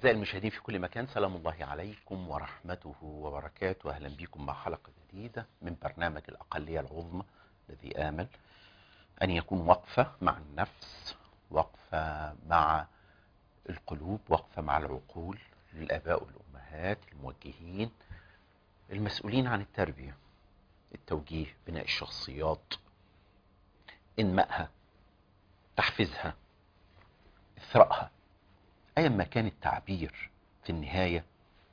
أعزائي المشاهدين في كل مكان سلام الله عليكم ورحمته وبركاته أهلا بكم مع حلقة جديدة من برنامج الأقلية العظمى الذي آمل أن يكون وقفة مع النفس وقفة مع القلوب وقفة مع العقول للآباء والأمهات الموجهين المسؤولين عن التربية التوجيه بناء الشخصيات انمائها تحفيزها اثرائها ايا ما كان التعبير في النهايه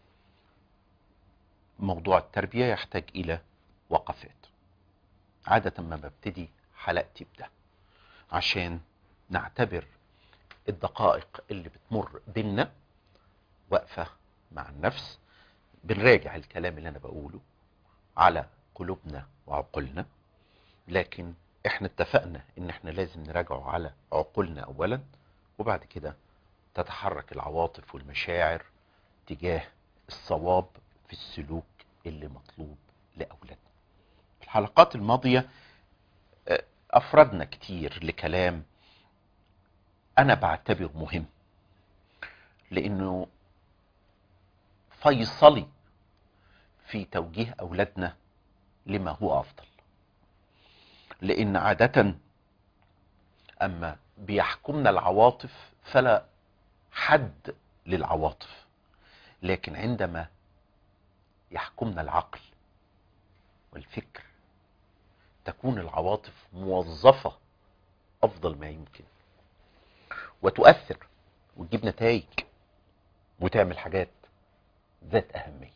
موضوع التربيه يحتاج الى وقفات عاده ما ببتدي حلقتي بده عشان نعتبر الدقائق اللي بتمر بينا وقفه مع النفس بنراجع الكلام اللي انا بقوله على قلوبنا وعقولنا لكن احنا اتفقنا ان احنا لازم نراجعه على عقولنا اولا وبعد كده تتحرك العواطف والمشاعر تجاه الصواب في السلوك اللي مطلوب لاولادنا في الحلقات الماضيه اه، افردنا كتير لكلام انا بعتبره مهم لانه فيصلي في توجيه اولادنا لما هو افضل لان عاده اما بيحكمنا العواطف فلا حد للعواطف لكن عندما يحكمنا العقل والفكر تكون العواطف موظفه افضل ما يمكن وتؤثر وتجيب نتائج وتعمل حاجات ذات اهميه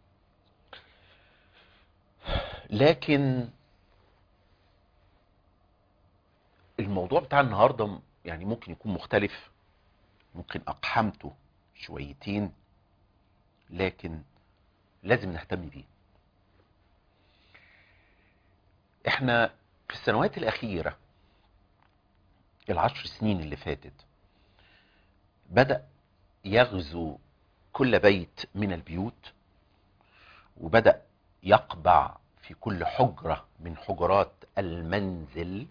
لكن الموضوع بتاع النهارده يعني ممكن يكون مختلف ممكن اقحمته شويتين لكن لازم نهتم بيه احنا في السنوات الاخيره العشر سنين اللي فاتت بدا يغزو كل بيت من البيوت وبدا يقبع في كل حجره من حجرات المنزل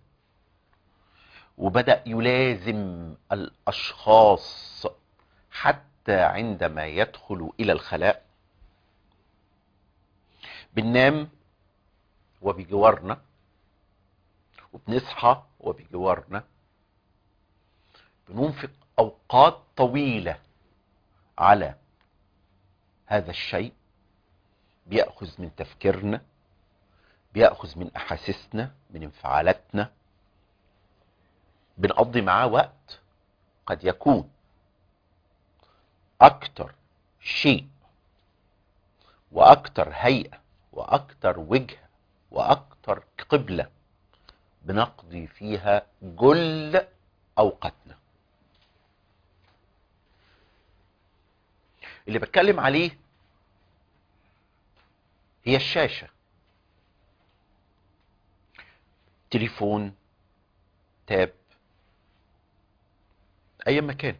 وبدأ يلازم الأشخاص حتى عندما يدخل إلى الخلاء بننام وبجوارنا وبنصحى وبجوارنا بننفق أوقات طويلة على هذا الشيء بيأخذ من تفكيرنا بيأخذ من أحاسيسنا من انفعالاتنا بنقضي معاه وقت قد يكون اكتر شيء واكتر هيئة واكتر وجهة واكتر قبلة بنقضي فيها جل اوقاتنا اللي بتكلم عليه هي الشاشة تليفون تاب اي مكان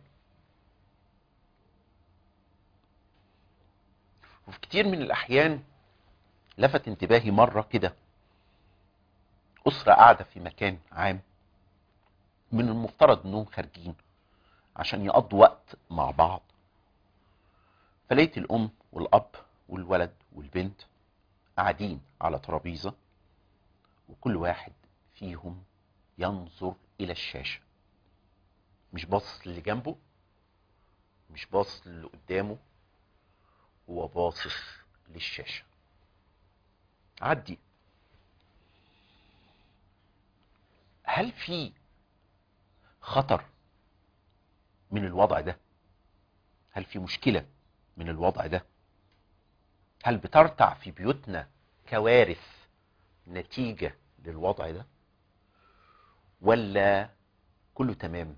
وفي كتير من الاحيان لفت انتباهي مرة كده اسرة قاعدة في مكان عام من المفترض انهم خارجين عشان يقضوا وقت مع بعض فلقيت الام والاب والولد والبنت قاعدين على ترابيزة وكل واحد فيهم ينظر الى الشاشة مش باصص للي جنبه مش باصص للي قدامه هو باصص للشاشة عدي هل في خطر من الوضع ده هل في مشكلة من الوضع ده هل بترتع في بيوتنا كوارث نتيجة للوضع ده ولا كله تمام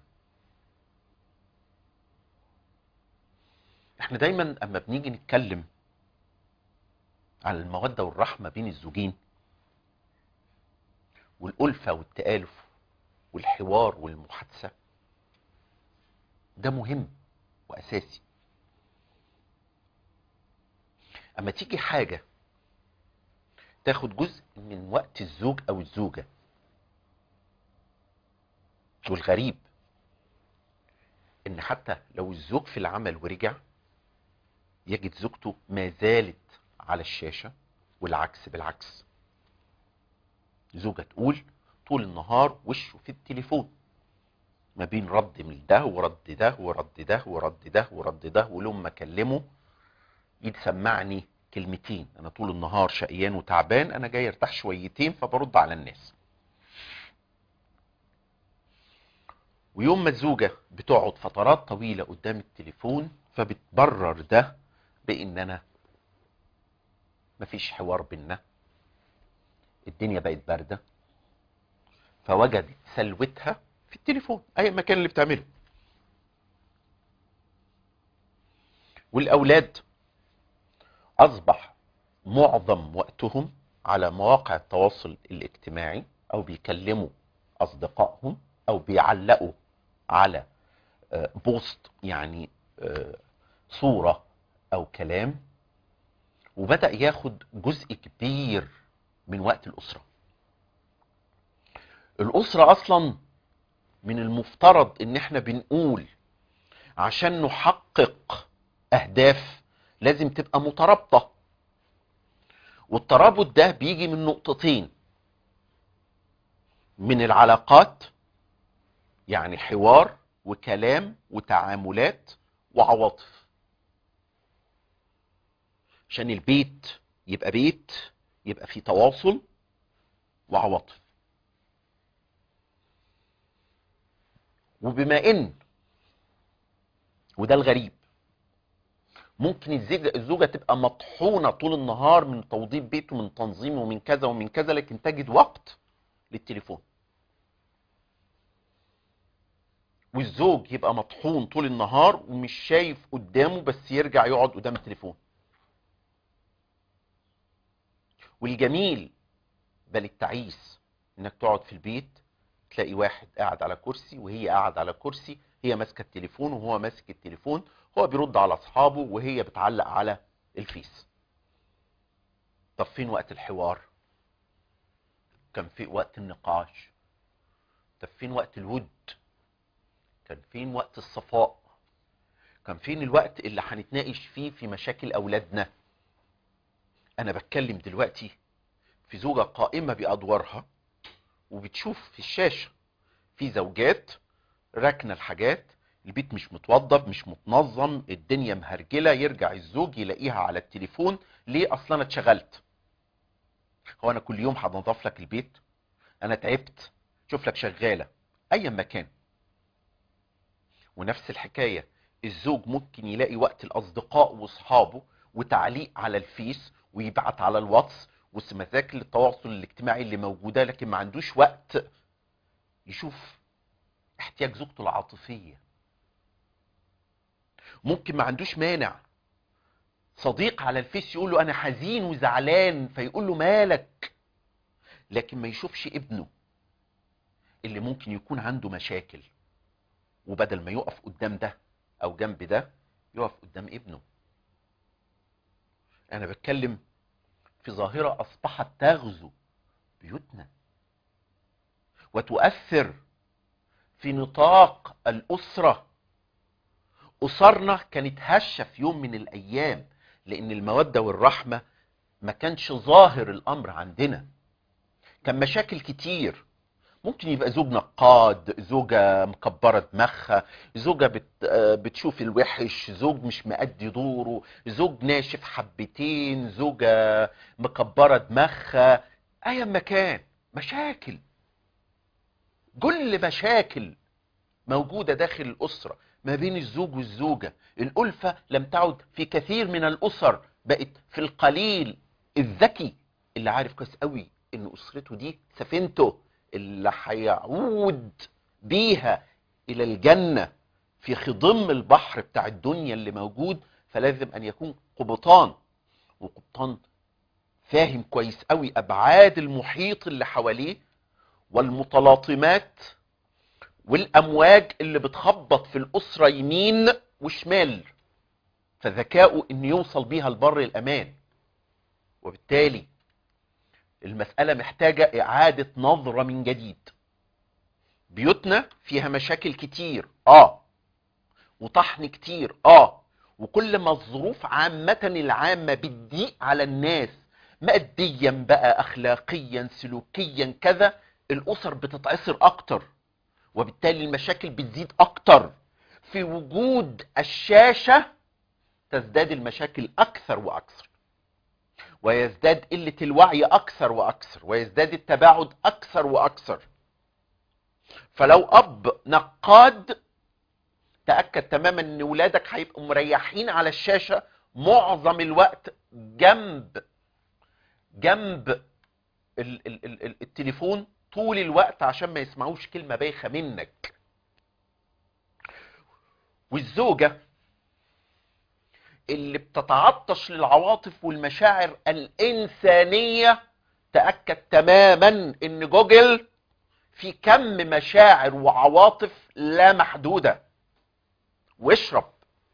احنا دايما اما بنيجي نتكلم عن المودة والرحمة بين الزوجين والألفة والتآلف والحوار والمحادثة ده مهم وأساسي أما تيجي حاجة تاخد جزء من وقت الزوج أو الزوجة والغريب ان حتى لو الزوج في العمل ورجع يجد زوجته ما زالت على الشاشة والعكس بالعكس زوجة تقول طول النهار وشه في التليفون ما بين رد من ده ورد ده ورد ده ورد ده ورد ده ولما اكلمه يسمعني كلمتين انا طول النهار شقيان وتعبان انا جاي ارتاح شويتين فبرد على الناس ويوم ما الزوجة بتقعد فترات طويلة قدام التليفون فبتبرر ده بان انا مفيش حوار بينا الدنيا بقت باردة فوجدت سلوتها في التليفون اي مكان اللي بتعمله والاولاد اصبح معظم وقتهم على مواقع التواصل الاجتماعي او بيكلموا اصدقائهم او بيعلقوا على آه، بوست يعني آه، صورة او كلام وبدأ ياخد جزء كبير من وقت الاسرة الاسرة اصلا من المفترض ان احنا بنقول عشان نحقق اهداف لازم تبقى مترابطة والترابط ده بيجي من نقطتين من العلاقات يعني حوار وكلام وتعاملات وعواطف عشان البيت يبقى بيت يبقى فيه تواصل وعواطف وبما ان وده الغريب ممكن الزوجة, الزوجة تبقى مطحونة طول النهار من توضيب بيت ومن تنظيم ومن كذا ومن كذا لكن تجد وقت للتليفون والزوج يبقى مطحون طول النهار ومش شايف قدامه بس يرجع يقعد قدام التليفون والجميل بل التعيس انك تقعد في البيت تلاقي واحد قاعد على كرسي وهي قاعد على كرسي هي ماسكه التليفون وهو ماسك التليفون هو بيرد على اصحابه وهي بتعلق على الفيس طب فين وقت الحوار كان في وقت النقاش طب فين وقت الود كان فين وقت الصفاء كان فين الوقت اللي هنتناقش فيه في مشاكل اولادنا انا بتكلم دلوقتي في زوجة قائمة بادوارها وبتشوف في الشاشة في زوجات راكنة الحاجات البيت مش متوضب مش متنظم الدنيا مهرجلة يرجع الزوج يلاقيها على التليفون ليه اصلا انا اتشغلت هو انا كل يوم هنضف لك البيت انا تعبت شوف لك شغالة ايا ما كان ونفس الحكاية الزوج ممكن يلاقي وقت الاصدقاء واصحابه وتعليق على الفيس ويبعت على الواتس ومشاكل التواصل الاجتماعي اللي موجودة لكن ما عندوش وقت يشوف احتياج زوجته العاطفية ممكن ما عندوش مانع صديق على الفيس يقول له انا حزين وزعلان فيقول له مالك لكن ما يشوفش ابنه اللي ممكن يكون عنده مشاكل وبدل ما يقف قدام ده او جنب ده يقف قدام ابنه انا بتكلم في ظاهرة اصبحت تغزو بيوتنا وتؤثر في نطاق الاسرة اسرنا كانت هشة في يوم من الايام لان المودة والرحمة ما كانش ظاهر الامر عندنا كان مشاكل كتير ممكن يبقى زوج نقاد زوجة مكبرة دماغها زوجة بت بتشوف الوحش زوج مش مأدي دوره زوج ناشف حبتين زوجة مكبرة دماغها ايا ما كان مشاكل كل مشاكل موجودة داخل الأسرة ما بين الزوج والزوجة الألفة لم تعد في كثير من الأسر بقت في القليل الذكي اللي عارف كويس قوي ان أسرته دي سفينته اللي هيعود بيها الى الجنة في خضم البحر بتاع الدنيا اللي موجود فلازم ان يكون قبطان وقبطان فاهم كويس قوي ابعاد المحيط اللي حواليه والمتلاطمات والامواج اللي بتخبط في الاسرة يمين وشمال فذكاؤه ان يوصل بيها لبر الامان وبالتالي المسألة محتاجة إعادة نظرة من جديد بيوتنا فيها مشاكل كتير آه وطحن كتير آه وكل ما الظروف عامة العامة بتضيق على الناس ماديا بقى اخلاقيا سلوكيا كذا الاسر بتتعصر اكتر وبالتالي المشاكل بتزيد اكتر في وجود الشاشة تزداد المشاكل اكثر واكثر ويزداد قلة الوعي اكثر واكثر ويزداد التباعد اكثر واكثر فلو اب نقاد تأكد تماما ان ولادك هيبقوا مريحين على الشاشة معظم الوقت جنب جنب ال ال ال ال التليفون طول الوقت عشان ما يسمعوش كلمة بايخة منك والزوجة اللي بتتعطش للعواطف والمشاعر الإنسانية تأكد تماما ان جوجل في كم مشاعر وعواطف لا محدودة واشرب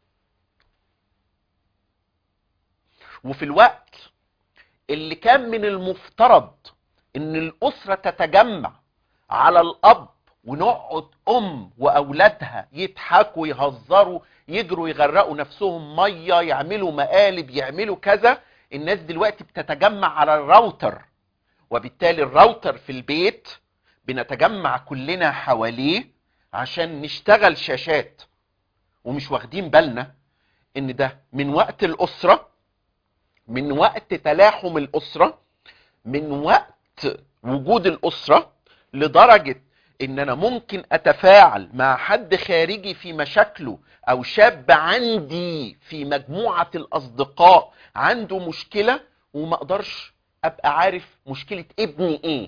وفي الوقت اللي كان من المفترض ان الاسرة تتجمع على الاب ونقعد ام واولادها يضحكوا يهزروا يجروا يغرقوا نفسهم مية يعملوا مقالب يعملوا كذا الناس دلوقتي بتتجمع على الراوتر وبالتالي الراوتر في البيت بنتجمع كلنا حواليه عشان نشتغل شاشات ومش واخدين بالنا ان ده من وقت الاسرة من وقت تلاحم الاسرة من وقت وجود الاسرة لدرجة ان انا ممكن اتفاعل مع حد خارجي في مشاكله او شاب عندي في مجموعة الاصدقاء عنده مشكلة وما اقدرش ابقى عارف مشكلة ابني ايه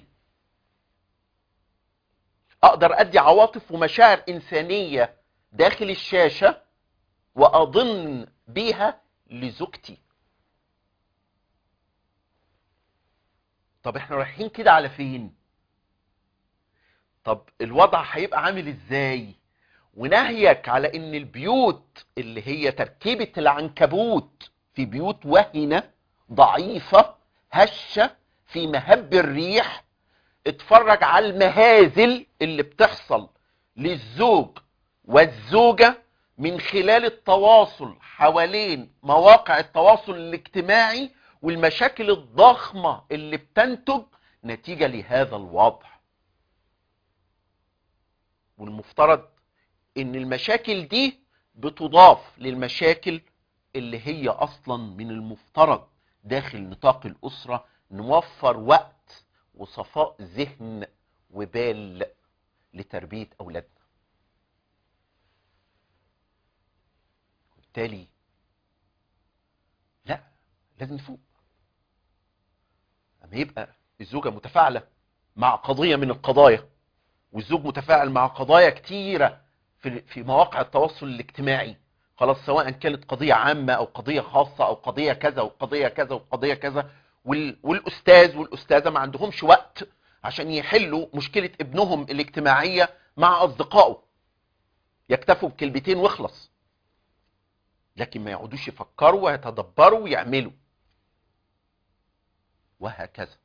اقدر ادي عواطف ومشاعر انسانية داخل الشاشة واضن بيها لزوجتي طب احنا رايحين كده على فين طب الوضع هيبقى عامل ازاي ونهيك على ان البيوت اللي هي تركيبة العنكبوت في بيوت وهنة ضعيفة هشة في مهب الريح اتفرج على المهازل اللي بتحصل للزوج والزوجة من خلال التواصل حوالين مواقع التواصل الاجتماعي والمشاكل الضخمة اللي بتنتج نتيجة لهذا الوضع والمفترض ان المشاكل دي بتضاف للمشاكل اللي هي اصلا من المفترض داخل نطاق الاسرة نوفر وقت وصفاء ذهن وبال لتربية اولادنا وبالتالي لا لازم نفوق اما يبقى الزوجة متفاعلة مع قضية من القضايا والزوج متفاعل مع قضايا كتيرة في في مواقع التواصل الاجتماعي خلاص سواء كانت قضية عامة او قضية خاصة او قضية كذا وقضية كذا وقضية كذا وال... والاستاذ والاستاذة ما عندهمش وقت عشان يحلوا مشكلة ابنهم الاجتماعية مع اصدقائه يكتفوا بكلمتين واخلص لكن ما يقعدوش يفكروا ويتدبروا ويعملوا وهكذا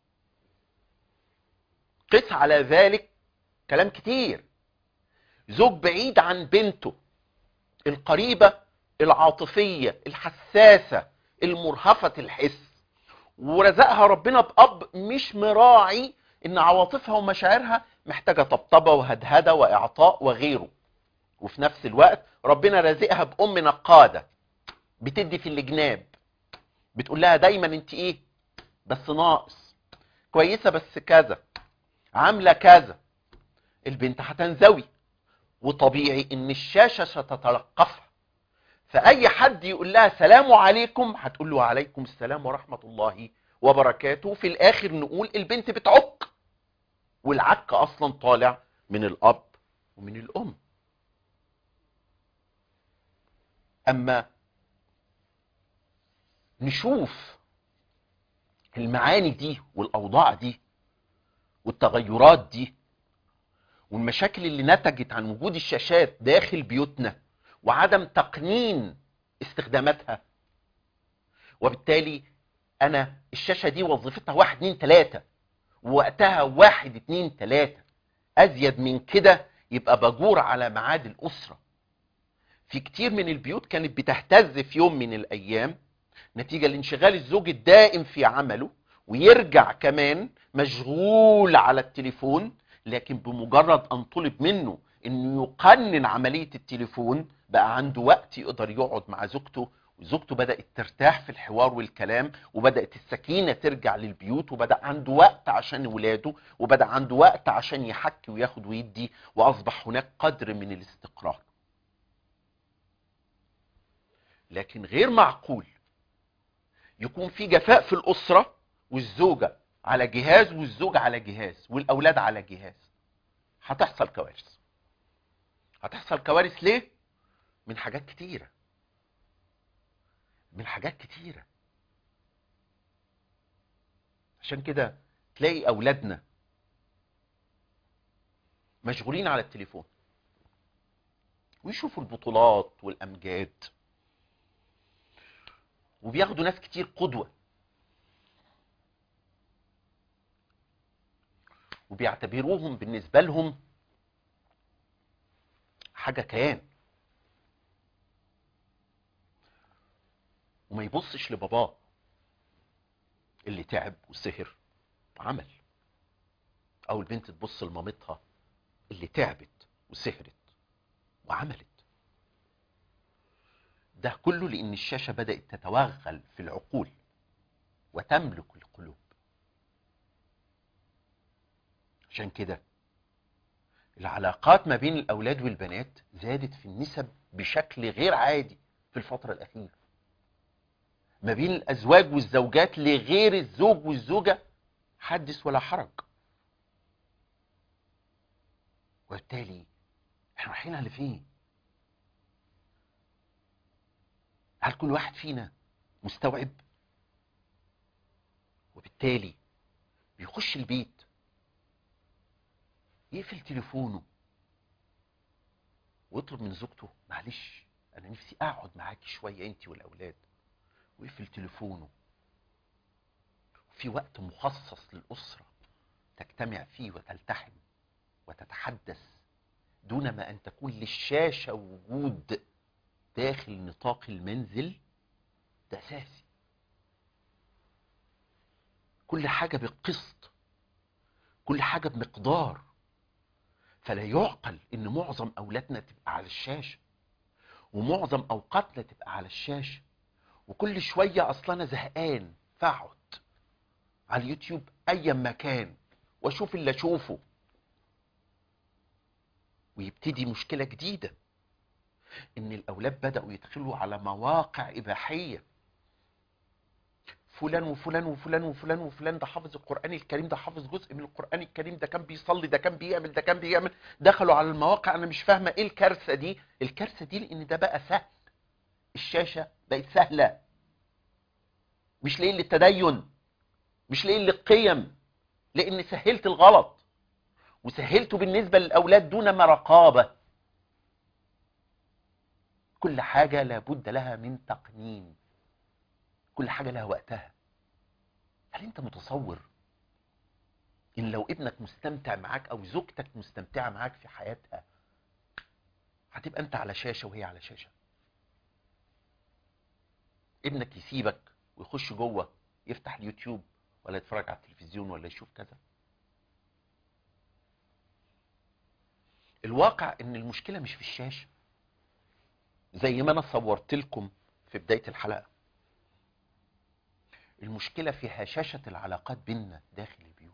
قس على ذلك كلام كتير زوج بعيد عن بنته القريبة العاطفية الحساسة المرهفة الحس ورزقها ربنا بأب مش مراعي ان عواطفها ومشاعرها محتاجة طبطبة وهدهدة واعطاء وغيره وفي نفس الوقت ربنا رزقها بأم نقادة بتدي في الجناب بتقول لها دايما انت ايه بس ناقص كويسة بس كذا عاملة كذا البنت هتنزوي وطبيعي ان الشاشة ستتلقفها فاي حد يقول لها سلام عليكم هتقول له عليكم السلام ورحمة الله وبركاته في الاخر نقول البنت بتعك والعك اصلا طالع من الاب ومن الام اما نشوف المعاني دي والاوضاع دي والتغيرات دي والمشاكل اللي نتجت عن وجود الشاشات داخل بيوتنا وعدم تقنين استخداماتها وبالتالي انا الشاشة دي وظيفتها واحد اتنين تلاتة ووقتها واحد اتنين تلاتة ازيد من كده يبقى بجور على معاد الاسرة في كتير من البيوت كانت بتهتز في يوم من الايام نتيجة لانشغال الزوج الدائم في عمله ويرجع كمان مشغول على التليفون لكن بمجرد ان طلب منه انه يقنن عملية التليفون بقى عنده وقت يقدر يقعد مع زوجته وزوجته بدأت ترتاح في الحوار والكلام وبدأت السكينة ترجع للبيوت وبدأ عنده وقت عشان ولاده وبدأ عنده وقت عشان يحكي وياخد ويدي وأصبح هناك قدر من الاستقرار لكن غير معقول يكون في جفاء في الأسرة والزوجة على جهاز والزوج على جهاز والأولاد على جهاز هتحصل كوارث هتحصل كوارث ليه؟ من حاجات كتيرة من حاجات كتيرة عشان كده تلاقي أولادنا مشغولين على التليفون ويشوفوا البطولات والأمجاد وبياخدوا ناس كتير قدوة وبيعتبروهم بالنسبة لهم حاجة كيان وما يبصش لباباه اللي تعب وسهر وعمل او البنت تبص لمامتها اللي تعبت وسهرت وعملت ده كله لان الشاشة بدأت تتوغل في العقول وتملك القلوب عشان كده العلاقات ما بين الاولاد والبنات زادت في النسب بشكل غير عادي في الفترة الاخيرة ما بين الازواج والزوجات لغير الزوج والزوجة حدث ولا حرج وبالتالي احنا رايحين على فين هل كل واحد فينا مستوعب وبالتالي بيخش البيت يقفل تليفونه ويطلب من زوجته معلش انا نفسي اقعد معاكي شويه انت والاولاد ويقفل تليفونه في وقت مخصص للاسره تجتمع فيه وتلتحم وتتحدث دون ما ان تكون للشاشه وجود داخل نطاق المنزل ده اساسي كل حاجه بقسط كل حاجه بمقدار فلا يعقل ان معظم اولادنا تبقى على الشاشه ومعظم اوقاتنا تبقى على الشاشه وكل شويه اصلا انا زهقان فاقعد على اليوتيوب ايا مكان واشوف اللي اشوفه ويبتدي مشكله جديده ان الاولاد بداوا يدخلوا على مواقع اباحيه فلان وفلان وفلان وفلان وفلان ده حافظ القرآن الكريم ده حافظ جزء من القرآن الكريم ده كان بيصلي ده كان بيعمل ده كان بيعمل دخلوا على المواقع انا مش فاهمة ايه الكارثة دي الكارثة دي لان ده بقى سهل الشاشة بقت سهلة مش ليه للتدين مش ليه للقيم لان سهلت الغلط وسهلته بالنسبة للأولاد دون ما رقابة كل حاجة لابد لها من تقنين كل حاجة لها وقتها هل انت متصور ان لو ابنك مستمتع معاك او زوجتك مستمتعة معاك في حياتها هتبقى انت على شاشة وهي على شاشة ابنك يسيبك ويخش جوه يفتح اليوتيوب ولا يتفرج على التلفزيون ولا يشوف كذا الواقع ان المشكلة مش في الشاشة زي ما انا صورت لكم في بداية الحلقة المشكلة في هشاشة العلاقات بيننا داخل البيوت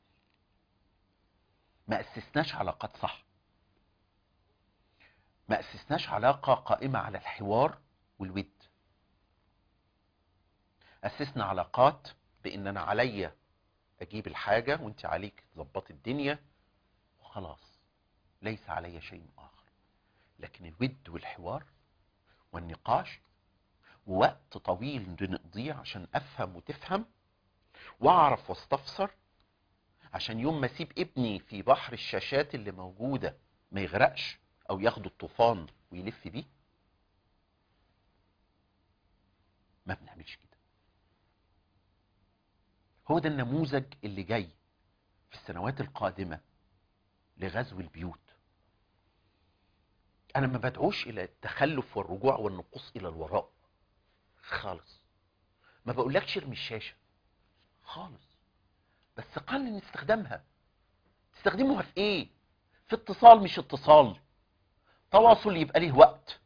ما أسسناش علاقات صح ما أسسناش علاقة قائمة على الحوار والود أسسنا علاقات بإن أنا عليا أجيب الحاجة وأنت عليك تظبط الدنيا وخلاص ليس علي شيء آخر لكن الود والحوار والنقاش ووقت طويل نقضيه عشان افهم وتفهم واعرف واستفسر عشان يوم ما اسيب ابني في بحر الشاشات اللي موجودة ما يغرقش او ياخده الطوفان ويلف بيه ما بنعملش كده هو ده النموذج اللي جاي في السنوات القادمة لغزو البيوت انا ما بدعوش الى التخلف والرجوع والنقوص الى الوراء خالص ما بقولكش ارمي الشاشه خالص بس قلل استخدامها تستخدموها في ايه في اتصال مش اتصال تواصل يبقى ليه وقت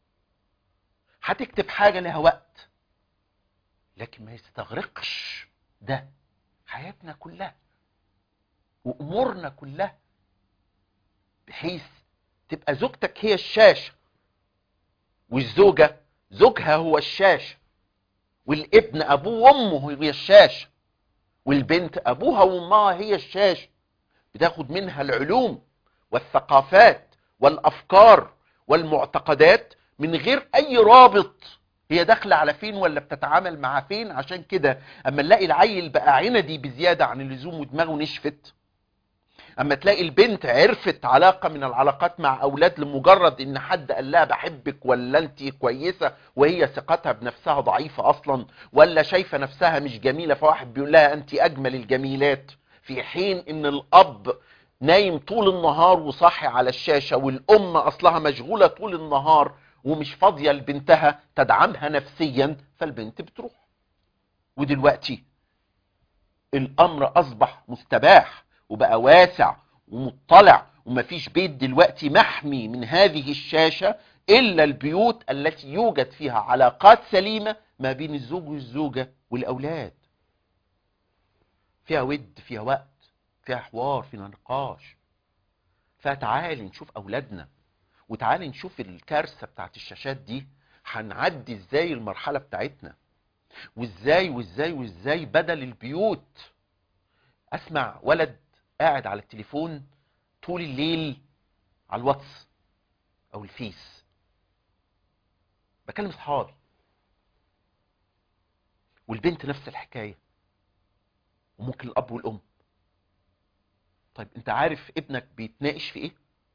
هتكتب حاجه لها وقت لكن ما يستغرقش ده حياتنا كلها وامورنا كلها بحيث تبقى زوجتك هي الشاشه والزوجه زوجها هو الشاشه والابن ابوه وامه هي الشاشه والبنت ابوها وامها هي الشاشه بتاخد منها العلوم والثقافات والافكار والمعتقدات من غير اي رابط هي داخله على فين ولا بتتعامل مع فين عشان كده اما نلاقي العيل بقى عندي بزياده عن اللزوم ودماغه نشفت اما تلاقي البنت عرفت علاقه من العلاقات مع اولاد لمجرد ان حد قال لها بحبك ولا انت كويسه وهي ثقتها بنفسها ضعيفه اصلا ولا شايفه نفسها مش جميله فواحد بيقول لها انت اجمل الجميلات في حين ان الاب نايم طول النهار وصاحي على الشاشه والام اصلها مشغوله طول النهار ومش فاضيه لبنتها تدعمها نفسيا فالبنت بتروح ودلوقتي الامر اصبح مستباح وبقى واسع ومطلع ومفيش بيت دلوقتي محمي من هذه الشاشه الا البيوت التي يوجد فيها علاقات سليمه ما بين الزوج والزوجه والاولاد فيها ود فيها وقت فيها حوار فيها نقاش فتعالي نشوف اولادنا وتعالي نشوف الكارثه بتاعت الشاشات دي هنعدي ازاي المرحله بتاعتنا وازاي وازاي وازاي بدل البيوت اسمع ولد قاعد على التليفون طول الليل على الواتس او الفيس بكلم صحابي والبنت نفس الحكايه وممكن الاب والام طيب انت عارف ابنك بيتناقش في ايه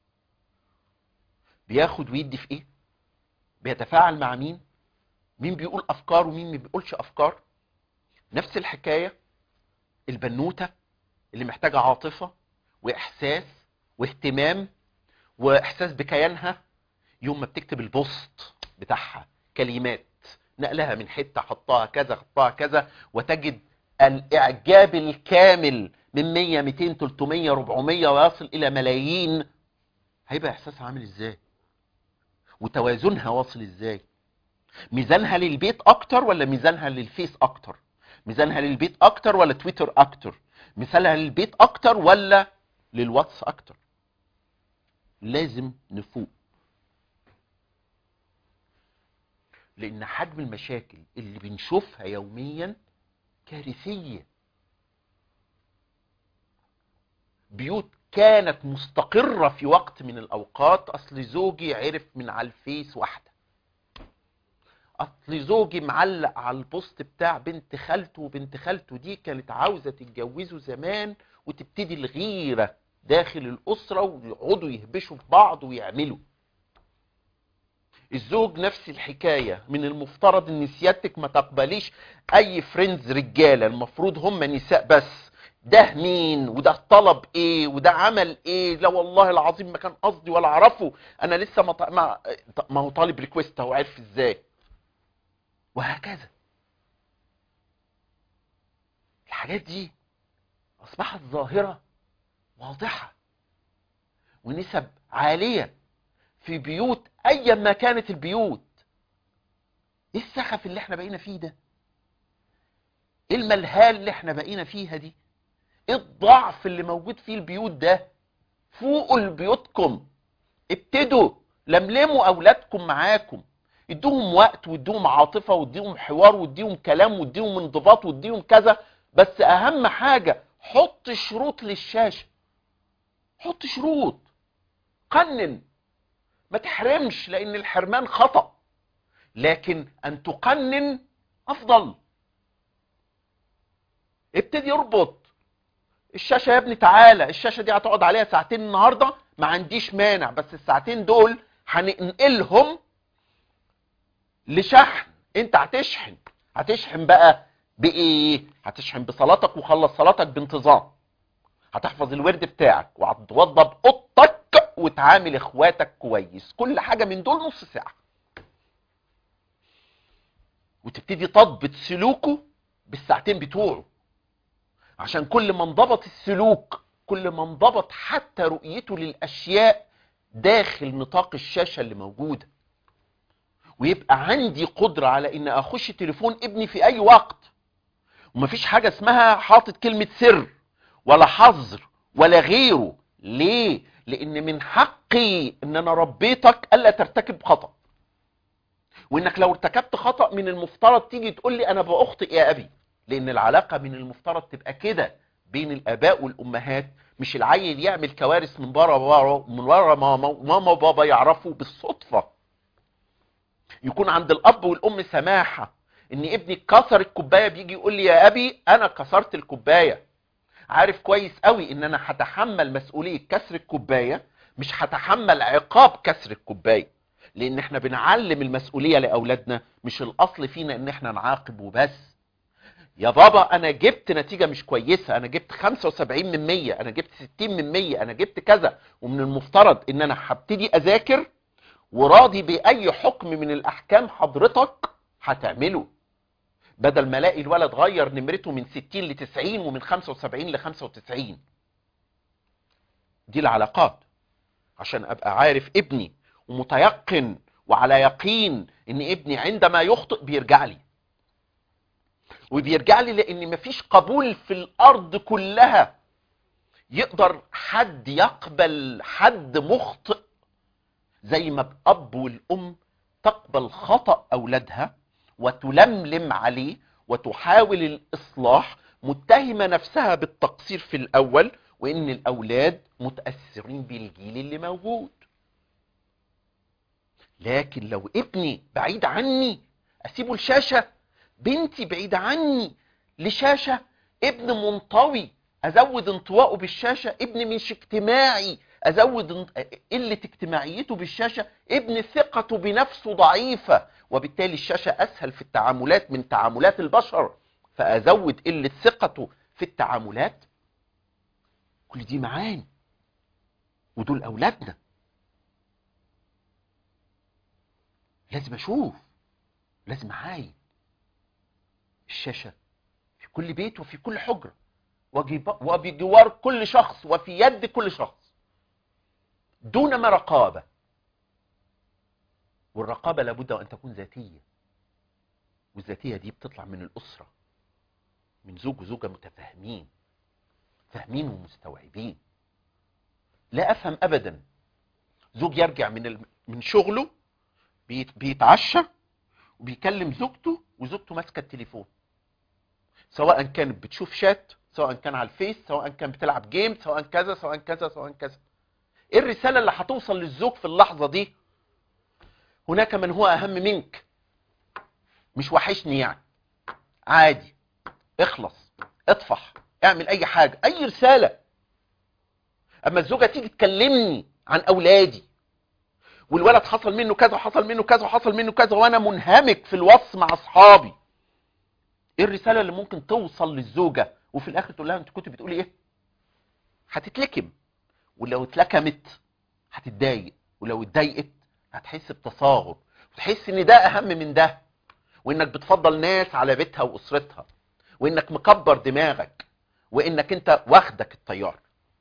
بياخد ويدي في ايه بيتفاعل مع مين مين بيقول افكار ومين ما بيقولش افكار نفس الحكايه البنوته اللي محتاجه عاطفه واحساس واهتمام واحساس بكيانها يوم ما بتكتب البوست بتاعها كلمات نقلها من حته حطها كذا حطها كذا وتجد الاعجاب الكامل من 100 200 300 400 ويصل الى ملايين هيبقى احساسها عامل ازاي وتوازنها واصل ازاي ميزانها للبيت اكتر ولا ميزانها للفيس اكتر ميزانها للبيت اكتر ولا تويتر اكتر مثالها للبيت اكتر ولا للواتس اكتر لازم نفوق لان حجم المشاكل اللي بنشوفها يوميا كارثيه بيوت كانت مستقرة في وقت من الأوقات أصل زوجي عرف من على الفيس واحدة أصل زوجي معلق على البوست بتاع بنت خالته وبنت خالته دي كانت عاوزة تتجوزه زمان وتبتدي الغيرة داخل الأسرة ويقعدوا يهبشوا في بعض ويعملوا الزوج نفس الحكاية من المفترض ان سيادتك ما تقبليش اي فريندز رجالة المفروض هم نساء بس ده مين وده طلب ايه وده عمل ايه لا والله العظيم ما كان قصدي ولا اعرفه انا لسه ما, ما, ما هو طالب ريكويست هو عارف ازاي وهكذا الحاجات دي اصبحت ظاهرة واضحة ونسب عالية في بيوت ايا ما كانت البيوت ايه السخف اللي احنا بقينا فيه ده ايه الملهال اللي احنا بقينا فيها دي ايه الضعف اللي موجود فيه البيوت ده فوقوا لبيوتكم ابتدوا لملموا اولادكم معاكم ادوهم وقت وادوهم عاطفة واديهم حوار واديهم كلام واديهم انضباط واديهم كذا بس اهم حاجة حط شروط للشاشة حط شروط قنن ما تحرمش لان الحرمان خطأ لكن ان تقنن افضل ابتدي يربط الشاشة يا ابني تعالى الشاشة دي هتقعد عليها ساعتين النهاردة ما عنديش مانع بس الساعتين دول هننقلهم لشحن انت هتشحن هتشحن بقى بايه هتشحن بصلاتك وخلص صلاتك بانتظام هتحفظ الورد بتاعك وهتتوضى باوضتك وتعامل اخواتك كويس كل حاجة من دول نص ساعة وتبتدي تضبط سلوكه بالساعتين بتوعه عشان كل ما انضبط السلوك كل ما انضبط حتى رؤيته للاشياء داخل نطاق الشاشة اللي موجودة ويبقى عندي قدرة على ان اخش تليفون ابني في اي وقت ومفيش حاجة اسمها حاطط كلمة سر ولا حظر ولا غيره ليه لان من حقي ان انا ربيتك الا ترتكب خطأ وانك لو ارتكبت خطأ من المفترض تيجي تقول لي انا باخطئ يا ابي لان العلاقة من المفترض تبقى كده بين الاباء والامهات مش العيل يعمل كوارث من بره بره من ورا ماما ماما وبابا يعرفوا بالصدفة يكون عند الاب والام سماحة ان ابني كسر الكوباية بيجي يقول لي يا ابي انا كسرت الكوباية عارف كويس قوي ان انا هتحمل مسؤولية كسر الكوباية مش هتحمل عقاب كسر الكوباية لان احنا بنعلم المسؤولية لاولادنا مش الاصل فينا ان احنا نعاقب وبس يا بابا انا جبت نتيجة مش كويسة انا جبت 75 من 100 انا جبت 60 من 100 انا جبت كذا ومن المفترض ان انا هبتدي اذاكر وراضي باي حكم من الاحكام حضرتك هتعمله بدل ما الاقي الولد غير نمرته من 60 ل 90 ومن 75 ل 95 دي العلاقات عشان ابقى عارف ابني ومتيقن وعلى يقين ان ابني عندما يخطئ بيرجع لي وبيرجع لي لان مفيش قبول في الارض كلها يقدر حد يقبل حد مخطئ زي ما الاب والام تقبل خطأ اولادها وتلملم عليه وتحاول الاصلاح متهمة نفسها بالتقصير في الاول وان الاولاد متأثرين بالجيل اللي موجود لكن لو ابني بعيد عني اسيبه الشاشة بنتي بعيدة عني لشاشة ابن منطوي ازود انطواءه بالشاشة ابن مش اجتماعي ازود قلة اجتماعيته بالشاشة ابن ثقته بنفسه ضعيفة وبالتالي الشاشة اسهل في التعاملات من تعاملات البشر فازود قلة ثقته في التعاملات كل دي معاني ودول اولادنا لازم اشوف لازم اعاين الشاشة في كل بيت وفي كل حجرة وبجوار كل شخص وفي يد كل شخص دون ما رقابة والرقابة لابد أن تكون ذاتية والذاتية دي بتطلع من الأسرة من زوج وزوجة متفاهمين فاهمين ومستوعبين لا أفهم أبدا زوج يرجع من ال... من شغله بيت... بيتعشى وبيكلم زوجته وزوجته ماسكه التليفون سواء كانت بتشوف شات سواء كان على الفيس سواء كان بتلعب جيم سواء كذا سواء كذا سواء كذا ايه الرساله اللي هتوصل للزوج في اللحظه دي هناك من هو اهم منك مش وحشني يعني عادي اخلص اطفح اعمل اي حاجه اي رساله اما الزوجه تيجي تكلمني عن اولادي والولد حصل منه كذا وحصل منه كذا وحصل منه كذا وانا منهمك في الوصف مع اصحابي ايه الرساله اللي ممكن توصل للزوجه وفي الاخر تقول لها انت كنت بتقولي ايه هتتلكم ولو اتلكمت هتتضايق ولو اتضايقت هتحس بتصاغر وتحس ان ده اهم من ده وانك بتفضل ناس على بيتها واسرتها وانك مكبر دماغك وانك انت واخدك الطيار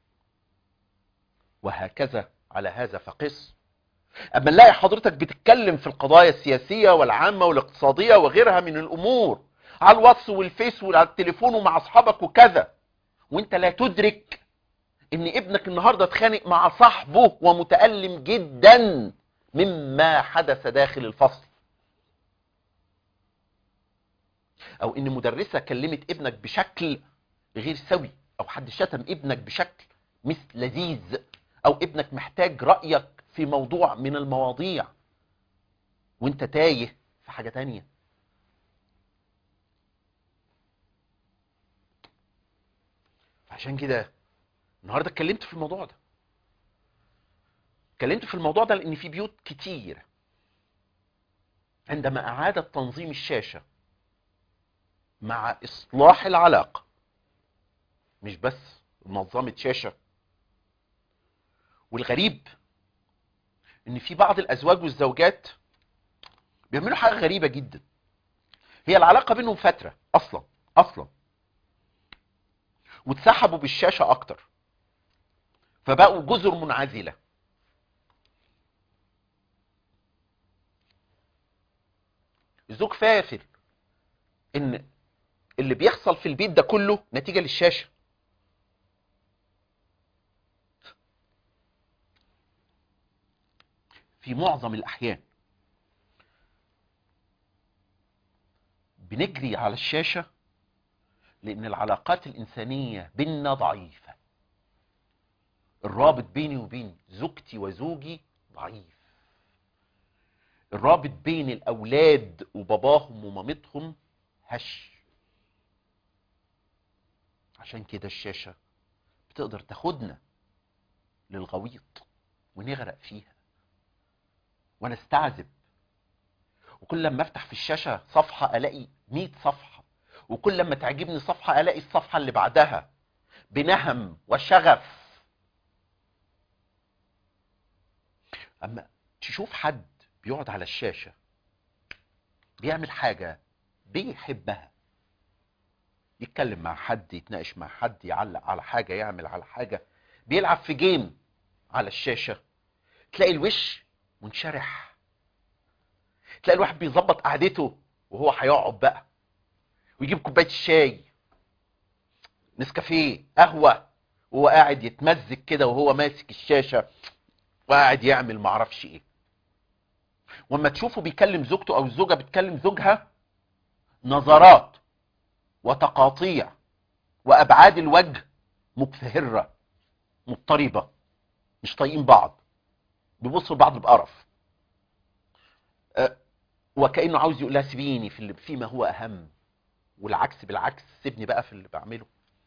وهكذا على هذا فقس اما نلاقي حضرتك بتتكلم في القضايا السياسية والعامة والاقتصادية وغيرها من الامور على الواتس والفيس وعلى التليفون ومع اصحابك وكذا وانت لا تدرك ان ابنك النهاردة اتخانق مع صاحبه ومتألم جدا مما حدث داخل الفصل او ان مدرسة كلمت ابنك بشكل غير سوي او حد شتم ابنك بشكل مش لذيذ او ابنك محتاج رأيك في موضوع من المواضيع وانت تايه في حاجة تانية عشان كده النهاردة اتكلمت في الموضوع ده اتكلمت في الموضوع ده لان في بيوت كتير عندما اعادت تنظيم الشاشة مع اصلاح العلاقة مش بس منظمة شاشة والغريب ان في بعض الازواج والزوجات بيعملوا حاجه غريبه جدا هي العلاقه بينهم فتره اصلا اصلا واتسحبوا بالشاشه اكتر فبقوا جزر منعزله الزوج فاكر ان اللي بيحصل في البيت ده كله نتيجه للشاشه في معظم الاحيان بنجري على الشاشه لان العلاقات الانسانيه بيننا ضعيفه الرابط بيني وبين زوجتي وزوجي ضعيف الرابط بين الاولاد وباباهم ومامتهم هش عشان كده الشاشه بتقدر تاخدنا للغويط ونغرق فيها وانا استعذب وكل لما افتح في الشاشه صفحه الاقي 100 صفحه وكل لما تعجبني صفحه الاقي الصفحه اللي بعدها بنهم وشغف اما تشوف حد بيقعد على الشاشه بيعمل حاجه بيحبها يتكلم مع حد يتناقش مع حد يعلق على حاجه يعمل على حاجه بيلعب في جيم على الشاشه تلاقي الوش منشرح تلاقي الواحد بيظبط قعدته وهو هيقعد بقى ويجيب كوبايه الشاي نسكافيه قهوه وهو قاعد يتمزج كده وهو ماسك الشاشه وقاعد يعمل معرفش ايه واما تشوفه بيكلم زوجته او الزوجه بتكلم زوجها نظرات وتقاطيع وابعاد الوجه مكفهره مضطربه مش طايقين بعض بيبصوا لبعض بقرف أه وكانه عاوز يقول لها سيبيني في اللي فيما هو اهم والعكس بالعكس سيبني بقى في اللي بعمله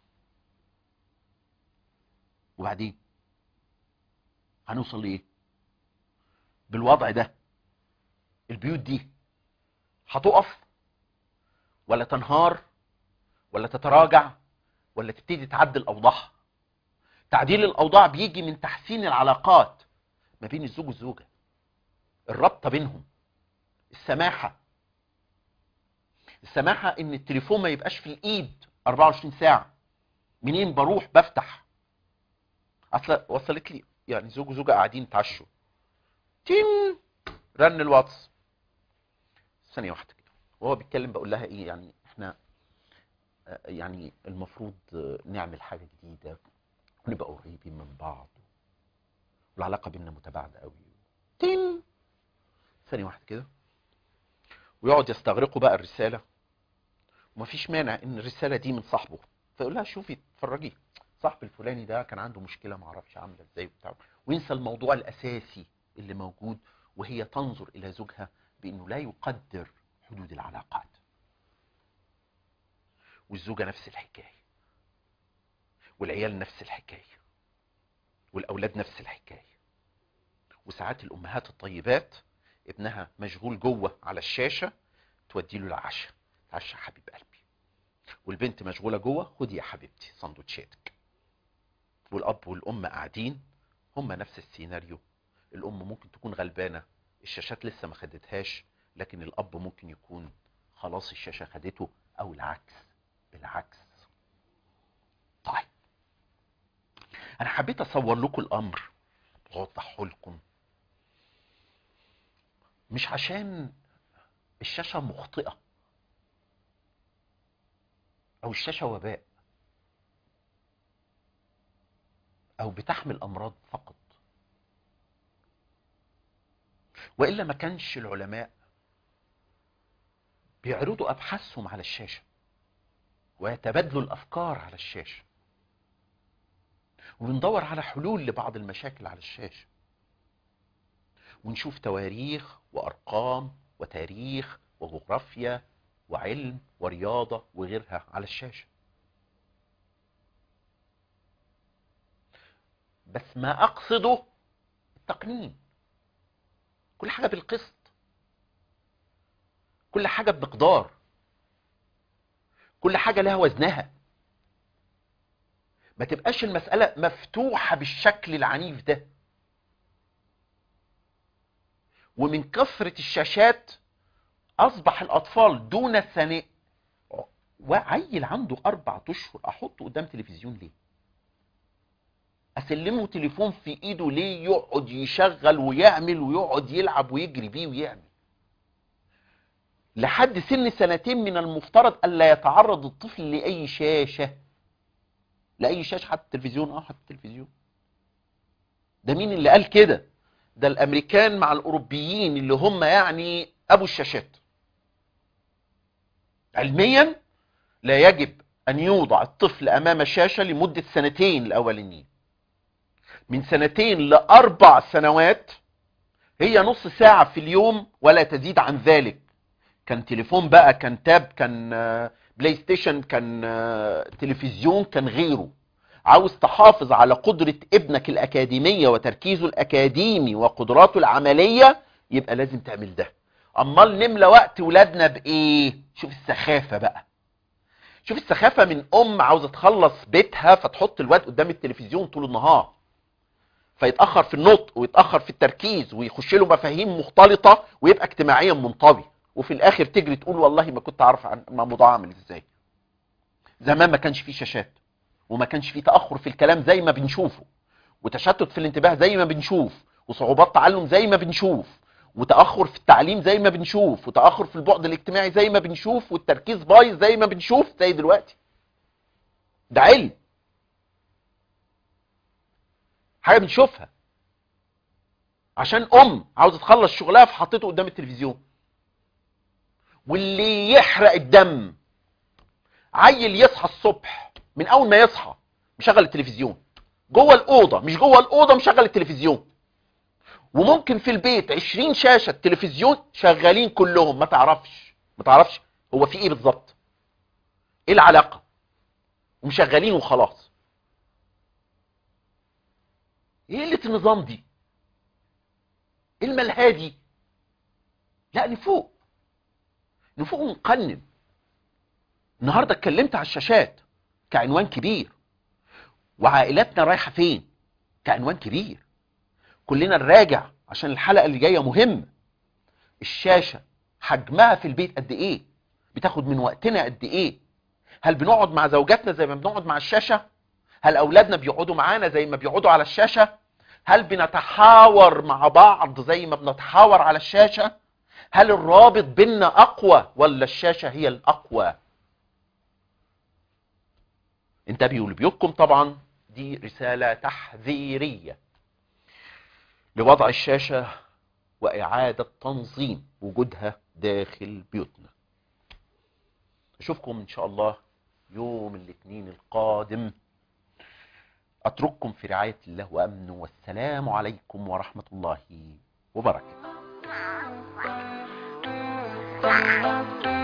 وبعدين هنوصل لايه بالوضع ده البيوت دي هتقف ولا تنهار ولا تتراجع ولا تبتدي تعدل اوضاعها تعديل الاوضاع بيجي من تحسين العلاقات ما بين الزوج والزوجه الرابطه بينهم السماحه السماحه ان التليفون ما يبقاش في الايد 24 ساعه منين بروح بفتح اصل وصلت لي يعني زوج وزوجه قاعدين يتعشوا تين رن الواتس ثانيه واحده كده وهو بيتكلم بقول لها ايه يعني احنا يعني المفروض نعمل حاجه جديده ونبقى قريبين من بعض والعلاقه بيننا متباعده قوي تين ثانيه واحده كده ويقعد يستغرقوا بقى الرساله ومفيش مانع ان الرساله دي من صاحبه فيقول لها شوفي اتفرجي صاحب الفلاني ده كان عنده مشكله ما اعرفش عامله ازاي وبتاع وينسى الموضوع الاساسي اللي موجود وهي تنظر الى زوجها بانه لا يقدر حدود العلاقات والزوجه نفس الحكايه والعيال نفس الحكايه والاولاد نفس الحكايه وساعات الامهات الطيبات ابنها مشغول جوه على الشاشه تودي له العشاء عشاء حبيب قلبي والبنت مشغوله جوه خدي يا حبيبتي سندوتشاتك والاب والام قاعدين هما نفس السيناريو الام ممكن تكون غلبانه الشاشات لسه ما خدتهاش لكن الاب ممكن يكون خلاص الشاشه خدته او العكس بالعكس طيب انا حبيت اصور لكم الامر واوضحه لكم مش عشان الشاشه مخطئه او الشاشه وباء او بتحمل امراض فقط والا ما كانش العلماء بيعرضوا ابحاثهم على الشاشه ويتبادلوا الافكار على الشاشه وبندور على حلول لبعض المشاكل على الشاشه ونشوف تواريخ وارقام وتاريخ وجغرافيا وعلم ورياضه وغيرها على الشاشه بس ما اقصده التقنين كل حاجه بالقسط كل حاجه بمقدار كل حاجه لها وزنها ما تبقاش المساله مفتوحه بالشكل العنيف ده ومن كثرة الشاشات اصبح الاطفال دون سنة وعيل عنده اربع اشهر احطه قدام تلفزيون ليه اسلمه تليفون في ايده ليه يقعد يشغل ويعمل ويقعد يلعب ويجري بيه ويعمل لحد سن سنتين من المفترض الا يتعرض الطفل لاي شاشة لاي شاشة حتى التلفزيون اه حتى التلفزيون ده مين اللي قال كده ده الامريكان مع الاوروبيين اللي هم يعني ابو الشاشات علميا لا يجب ان يوضع الطفل امام شاشة لمدة سنتين الاولانيين من سنتين لاربع سنوات هي نص ساعة في اليوم ولا تزيد عن ذلك كان تليفون بقى كان تاب كان آه، بلاي ستيشن كان آه، تلفزيون كان غيره عاوز تحافظ على قدرة ابنك الأكاديمية وتركيزه الأكاديمي وقدراته العملية يبقى لازم تعمل ده أمال نملى وقت ولادنا بإيه شوف السخافة بقى شوف السخافة من أم عاوزة تخلص بيتها فتحط الواد قدام التلفزيون طول النهار فيتأخر في النطق ويتأخر في التركيز ويخش له مفاهيم مختلطة ويبقى اجتماعيا منطوي وفي الآخر تجري تقول والله ما كنت أعرف عن الموضوع عامل إزاي زمان ما كانش فيه شاشات وما كانش فيه تأخر في الكلام زي ما بنشوفه وتشتت في الانتباه زي ما بنشوف وصعوبات تعلم زي ما بنشوف وتأخر في التعليم زي ما بنشوف وتأخر في البعد الاجتماعي زي ما بنشوف والتركيز بايظ زي ما بنشوف زي دلوقتي ده علم حاجة بنشوفها عشان ام عاوزة تخلص شغلها فحطيته قدام التلفزيون واللي يحرق الدم عيل يصحى الصبح من اول ما يصحى مشغل التلفزيون جوه الاوضه مش جوه الاوضه مشغل التلفزيون وممكن في البيت 20 شاشه تلفزيون شغالين كلهم ما تعرفش ما تعرفش هو في ايه بالظبط ايه العلاقه ومشغلين وخلاص ايه قله النظام دي ايه الملهى دي لا نفوق نفوق ونقنن النهارده اتكلمت على الشاشات كعنوان كبير وعائلاتنا رايحه فين كعنوان كبير كلنا نراجع عشان الحلقه اللي جايه مهمه الشاشه حجمها في البيت قد ايه بتاخد من وقتنا قد ايه هل بنقعد مع زوجاتنا زي ما بنقعد مع الشاشه هل اولادنا بيقعدوا معانا زي ما بيقعدوا على الشاشه هل بنتحاور مع بعض زي ما بنتحاور على الشاشه هل الرابط بيننا اقوى ولا الشاشه هي الاقوى انتبهوا لبيوتكم طبعا دي رسالة تحذيرية لوضع الشاشة وإعادة تنظيم وجودها داخل بيوتنا أشوفكم إن شاء الله يوم الاثنين القادم أترككم في رعاية الله وأمنه والسلام عليكم ورحمة الله وبركاته